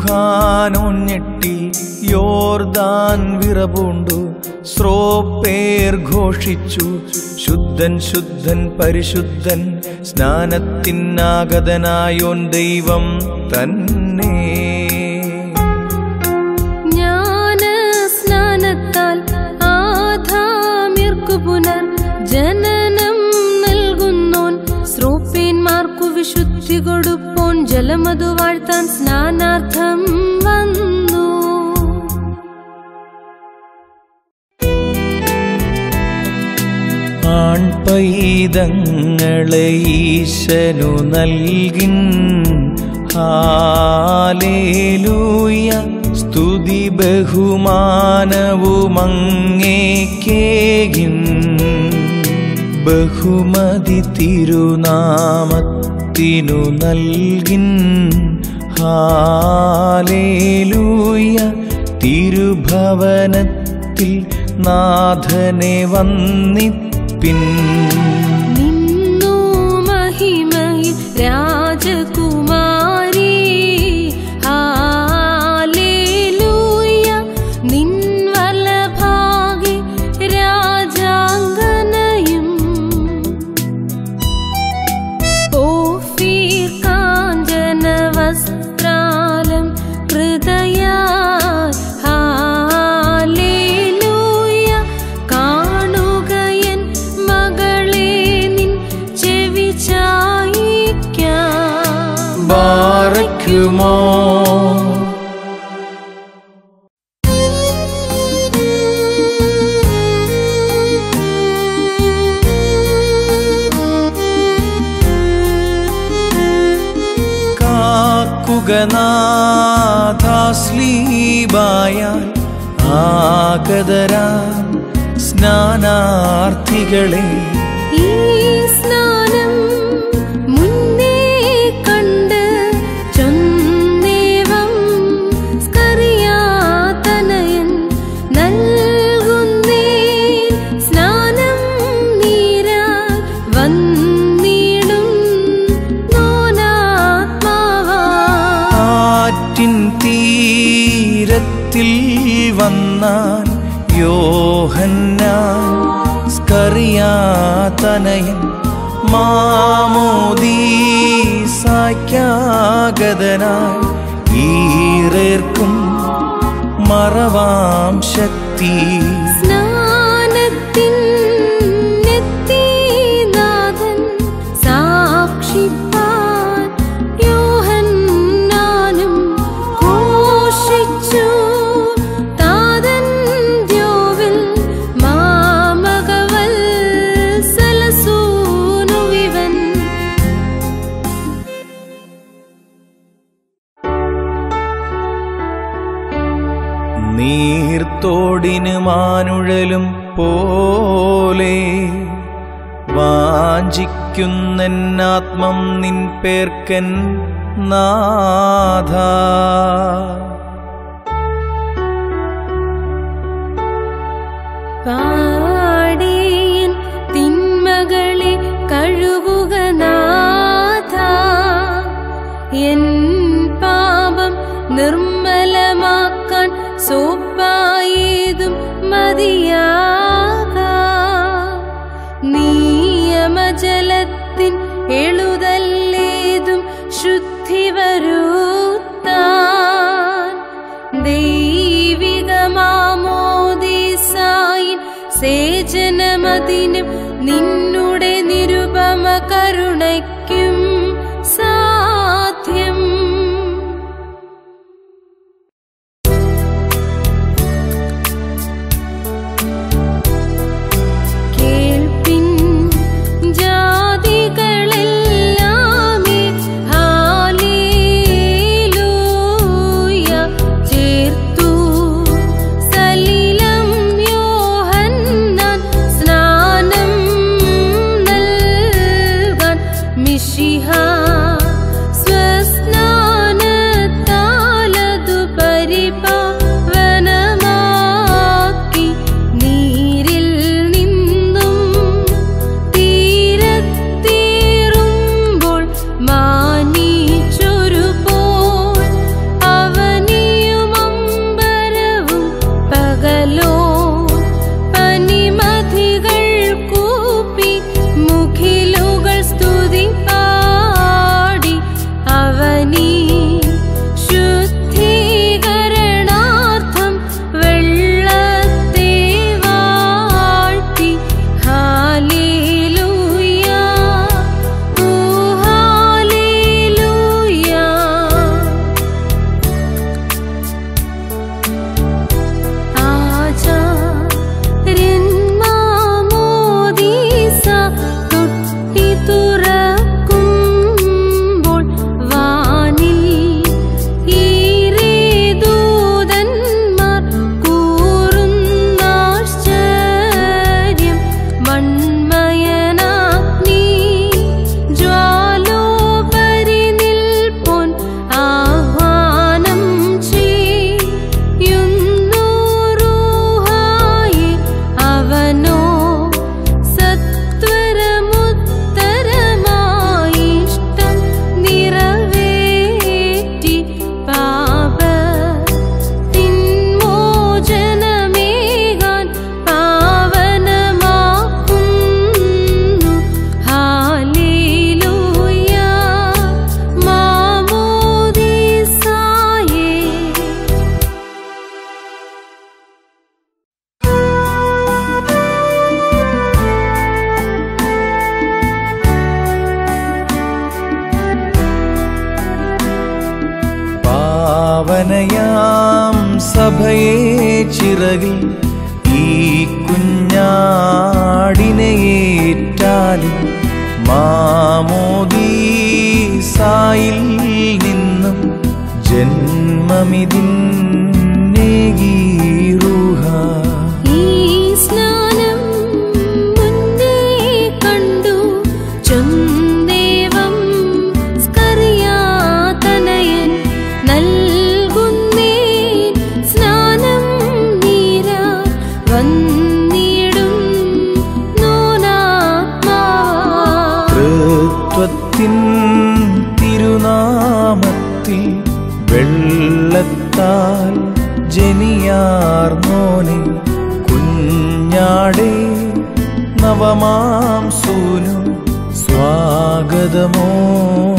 യോഹാനോൻ ഞെട്ടി യോർദാൻ വിറപൂണ്ടു സ്രോപ്പേർ ഘോഷിച്ചു ശുദ്ധൻ ശുദ്ധൻ പരിശുദ്ധൻ സ്നാനത്തിനാഗതനായോൻ ദൈവം തന്നെ ജ്ഞാന സ്നാനത്താൽ ആധാമ്യർക്കു പുനർ ജനനം നൽകുന്നോൻ ശ്രോപ്പേന്മാർക്കു വിശുദ്ധി കൊടുപ്പോൻ ജലമതു വാഴ്ത്താൻ സ്നാനാർത്ഥം വന്നു ആൺപൈതങ്ങളെ ഈശനു നൽകിൻ ഹാലേലൂയ സ്തുതി ബഹുമാനവുമങ്ങേക്കേകിൻ ബഹുമതി തിരുനാമത്തിനു നൽകിൻ ഹാലേലൂയ തിരുഭവനത്തിൽ നാഥനെ വന്നിപ്പിൻ നിന്നു മഹിമയിൽ രാജകുമാരി ഹാലേലൂയ നിൻ വലഭാഗി രാജാംഗനയും ഓഫീർ കാഞ്ചന വസ്ത്രാലം ഹൃദയാ ഹാലേലൂയ കാണുകയൻ മകളെ നിൻ ചെവി ചായിക്കാം ബാറയ്ക്കുമോ കാക്കുക നാഥാസ്ലീബായാൽ ആഗതരാ സ്നാനാർത്ഥികളെ ഈ സ്നാനം മുന്നേ കണ്ട് ചൊന്നേവം സ്കറിയാതനയൻ നൽകുന്നേ സ്നാനം നീരാൽ വന്നിടും നോനാത്മാവാ ആറ്റിൻ തീരത്തിൽ വന്നാൻ യോഹന്നാൻ സ്കറിയാതനയൻ മാമോദീസായ്ക്കാഗതനായി ഈറേർക്കും മറവാം ശക്തി സ്നാനത്തിൻ നെത്തിനാഥൻ സാക്ഷിപ്പാൻ യോഹന്നാനും ഘോഷിച്ചു താതൻ ദ്യോവിൽ മാമകവൽ സലസൂനുവിവൻ നീർത്തോടിന് മാനുഴലും പോലെ വാഞ്ചിക്കുന്നെന്നാത്മം നിൻ പേർക്കൻ നാഥ പാടിയൻ തിന്മകളെ കഴുകുക നാഥ എൻ പാപം നിർമ്മലമാക്കാൻ സോപ്പായതും മതിയാക നിയമജലത്തിൻ എഴുതല്ലേതും ശുദ്ധി വരുത്താൻ ദൈവികമാമോദീസായിൻ സേചനമതിനും നിന്നുടെ നിരുപമ കരുണയ്ക്കും സാധ്യം കേൾപ്പിൻ ജാതികളെല്ലാമേ ഹാലേലൂയ ചേർത്തു സലിലം യോഹന്നാൻ സ്നാനം നൽകാൻ ഭാവനയാം സഭയെ ചിറകിൽ ഈ കുഞ്ഞാടിനെയേറ്റാലും മാമോദീസായിൽ നിന്നും ജന്മമിതിന്നേകീറുഹ ഈ സ്നാനം മുന്നേ കണ്ടു ചൊന്തേവം സ്കറിയാതനയൻ നൽകുന്നേ സ്നാനം നീരാ വന്നിടും നോനാത്മാ തൃത്വത്തിൻ തിരുനാമത്തിൽ വെള്ളത്താൽ ജനിയാർന്നോനെ കുഞ്ഞാടേ നവമാം സൂനു സ്വാഗതമോ